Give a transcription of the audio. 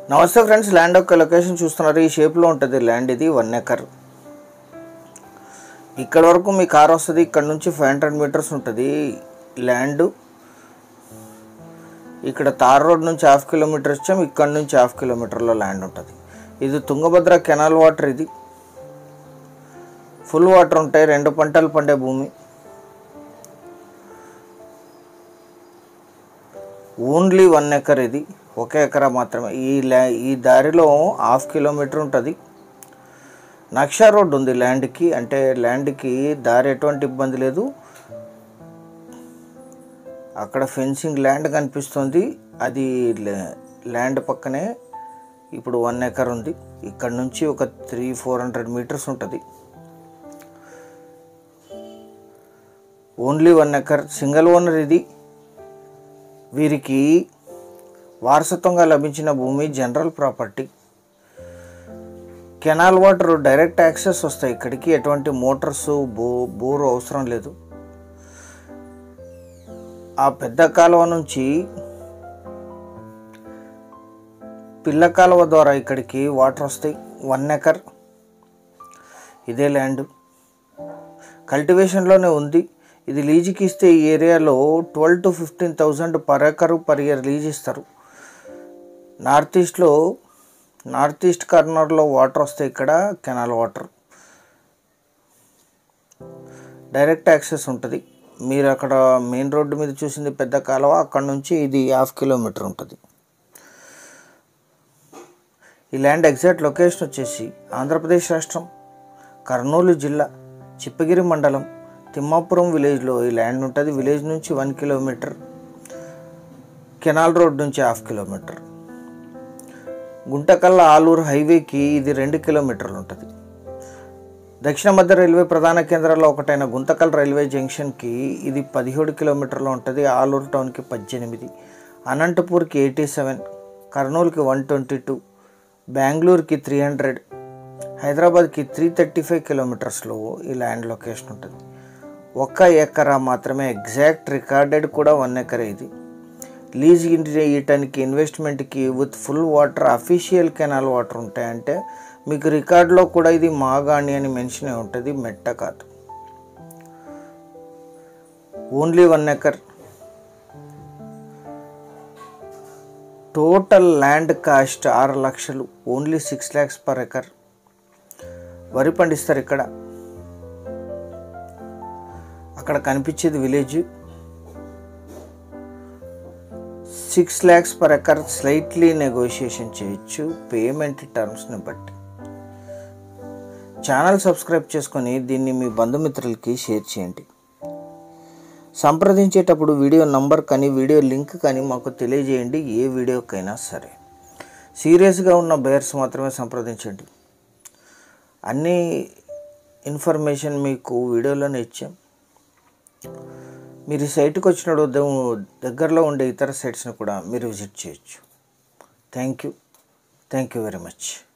నమస్తే friends land యొక్క location చూస్తున్నారు ఈ షేప్లో ఉంటుంది ల్యాండ్ ఇది వన్ ఎకర్ ఇక్కడ వరకు మీ కార్ వస్తుంది ఇక్కడ నుంచి ఫైవ్ హండ్రెడ్ మీటర్స్ ఉంటుంది ల్యాండ్ ఇక్కడ తార్ రోడ్ నుంచి హాఫ్ కిలోమీటర్ ఇచ్చాం ఇక్కడ నుంచి హాఫ్ కిలోమీటర్లో ల్యాండ్ ఉంటుంది ఇది తుంగభద్ర కెనాల్ వాటర్ ఇది ఫుల్ వాటర్ ఉంటాయి రెండు పంటలు పండే భూమి ఓన్లీ వన్ ఎకర్ ఇది ఒక ఎకరా మాత్రమే ఈ ల్యా ఈ దారిలో హాఫ్ కిలోమీటర్ ఉంటుంది నక్షా రోడ్ ఉంది ల్యాండ్కి అంటే ల్యాండ్కి దారి ఎటువంటి ఇబ్బంది లేదు అక్కడ ఫెన్సింగ్ ల్యాండ్ కనిపిస్తుంది అది ల్యా- ల్యాండ్ పక్కనే ఇప్పుడు వన్ ఎకర్ ఉంది ఇక్కడ నుంచి ఒక త్రీ ఫోర్ హండ్రెడ్ మీటర్స్ ఉంటుంది only one acre single owner ఇది వీరికి వారసత్వంగా లభించిన భూమి general property canal water direct access వస్తాయి ఇక్కడికి ఎటువంటి మోటార్స్ బో బోరు అవసరం లేదు ఆ పెద్ద కాలువ నుంచి పిల్ల కాలువ ద్వారా ఇక్కడికి వాటర్ వస్తాయి వన్ ఎకర్ ఇదే ల్యాండ్ కల్టివేషన్లోనే ఉంది ఇది లీజుకి ఇస్తే ఈ ఏరియాలో twelve to fifteen thousand per acre per year lease ఇస్తారు నార్త్ ఈస్ట్లో నార్త్ ఈస్ట్ కార్నర్లో వాటర్ వస్తాయి ఇక్కడ కెనాల్ వాటర్ డైరెక్ట్ యాక్సెస్ ఉంటుంది మీరు అక్కడ మెయిన్ రోడ్డు మీద చూసింది పెద్ద కాలువ అక్కడ నుంచి ఇది హాఫ్ కిలోమీటర్ ఉంటుంది ఈ ల్యాండ్ ఎగ్జాక్ట్ లొకేషన్ వచ్చేసి ఆంధ్రప్రదేశ్ రాష్ట్రం కర్నూలు జిల్లా చిప్పగిరి మండలం తిమ్మాపురం విలేజ్లో ఈ ల్యాండ్ ఉంటుంది విలేజ్ నుంచి వన్ కిలోమీటర్ కెనాల్ రోడ్ నుంచి హాఫ్ కిలోమీటర్ గుంటకల్ల ఆలూరు హైవేకి ఇది రెండు కిలోమీటర్లు ఉంటుంది దక్షిణ మధ్య రైల్వే ప్రధాన కేంద్రాల్లో ఒకటైన గుంతకల్ రైల్వే జంక్షన్కి ఇది పదిహేడు కిలోమీటర్లు ఉంటుంది ఆలూరు టౌన్కి పద్దెనిమిది అనంతపూర్కి ఎయిటీ సెవెన్ కర్నూలుకి వన్ ట్వంటీ టూ బెంగళూరుకి త్రీ హండ్రెడ్ హైదరాబాద్కి త్రీ థర్టీ ఫైవ్ కిలోమీటర్స్లో ఈ ల్యాండ్ లొకేషన్ ఉంటుంది ఒక్క ఎకరా మాత్రమే ఎగ్జాక్ట్ రికార్డెడ్ కూడా వన్ ఎకరే ఇది లీజ్ ఇయటానికి ఇన్వెస్ట్మెంట్కి with full water official canal water ఉంటాయంటే మీకు రికార్డులో కూడా ఇది మాగాణి అని మెన్షన్ అయి ఉంటుంది మెట్ట కాదు only one acre total land cost ఆరు లక్షలు only six lakhs per acre వరి పండిస్తారు ఇక్కడ అక్కడ కనిపించేది village six lakhs per acre slightly negotiation చేయొచ్చు పేమెంట్ టర్మ్స్ని బట్టి ఛానల్ సబ్స్క్రైబ్ చేసుకొని దీన్ని మీ బంధుమిత్రులకి షేర్ చేయండి సంప్రదించేటప్పుడు వీడియో నంబర్ కానీ వీడియో లింక్ కానీ మాకు తెలియజేయండి ఏ వీడియోకైనా సరే సీరియస్గా ఉన్న బయర్స్ మాత్రమే సంప్రదించండి అన్ని ఇన్ఫర్మేషన్ మీకు వీడియోలోనే ఇచ్చాం మీరు ఈ సైట్కి వచ్చినప్పుడు ద- దగ్గరలో ఉండే ఇతర సైట్స్ని కూడా మీరు విజిట్ చేయొచ్చు thank you thank you very much